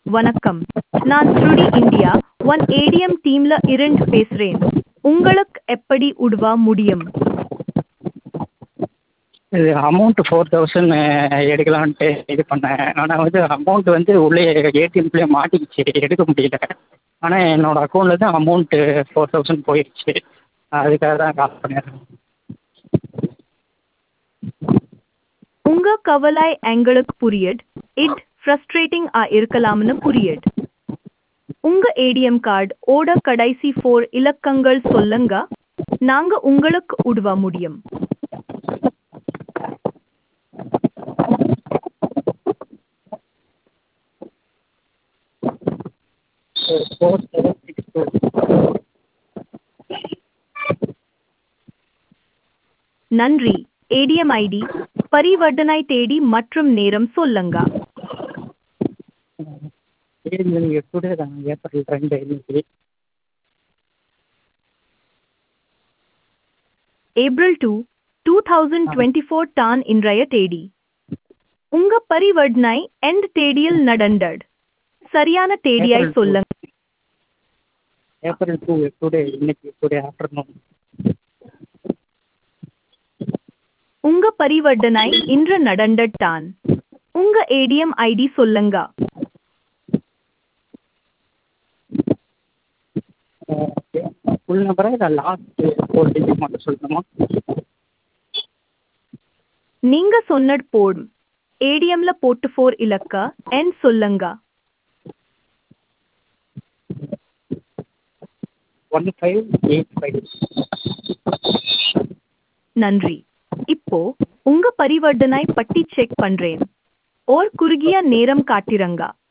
வணக்கம் நான் ஸ்ருடி இந்தியா ஒன் ஏடிஎம் டீம்ல இருந்து பேசுறேன் உங்களுக்கு எப்படி உதவ முடியும் இது அமௌண்ட்டு ஃபோர் தௌசண்ட் எடுக்கலான்ட்டு இது பண்ணேன் ஆனால் வந்து அமௌண்ட் வந்து உள்ளே ஏடிஎம்குள்ளே மாட்டிக்கிச்சு எடுக்க முடியல ஆனால் என்னோடய அக்கௌண்ட்டில் தான் அமௌண்ட்டு ஃபோர் தௌசண்ட் போயிடுச்சு அதுக்காக தான் கால் பண்ணியிருக்கேன் உங்க கவலை எங்களுக்கு புரியுது இது ஃப்ரஸ்ட்ரேட்டிங் ஆ இருக்கலாம்னு புரியுது உங்க ஏடிஎம் கார்டு ஓட கடைசி ஃபோர் இலக்கங்கள் சொல்லுங்க நாங்க உங்களுக்கு உதவ முடியும் ஃபோர் செவன் சிக்ஸ் டூ நன்றி ஏடிஎம் ஐடி பரிவர்த்தனை தேதி மற்றும் நேரம் சொல்லுங்க தேதி நீங்கள் டுடே தான் ஏப்ரல் ரெண்டு இன்னைக்கு April two two thousand twenty four டான் இன்றைய தேதி உங்க பரிவர்த்தனை எந்த தேதியில் நடந்தது சரியான தேதியை ஏப்ரல் two. சொல்லுங்க ஏப்ரல் டூ டுடே இன்னைக்கு டுடே ஆஃப்டர்நூன் உங்க பரிவர்த்தனை இன்று நடந்தது டான் உங்க ஏடிஎம் ஐடி சொல்லுங்க ஓகே ஃபுல் நம்பரா இல்லை லாஸ்ட் ஃபோர் டிஜிட் மட்டும் சொல்லணுமா நீங்க சொன்னது போடும் ஏடிஎம்ல போட்டு ஃபோர் இலக்க என் சொல்லுங்க ஒன் ஃபைவ் எயிட் ஃபைவ் நன்றி இப்போ உங்க பரிவர்த்தனை பட்டி செக் பண்றேன் ஓர் குறுகிய நேரம் காட்டிரங்க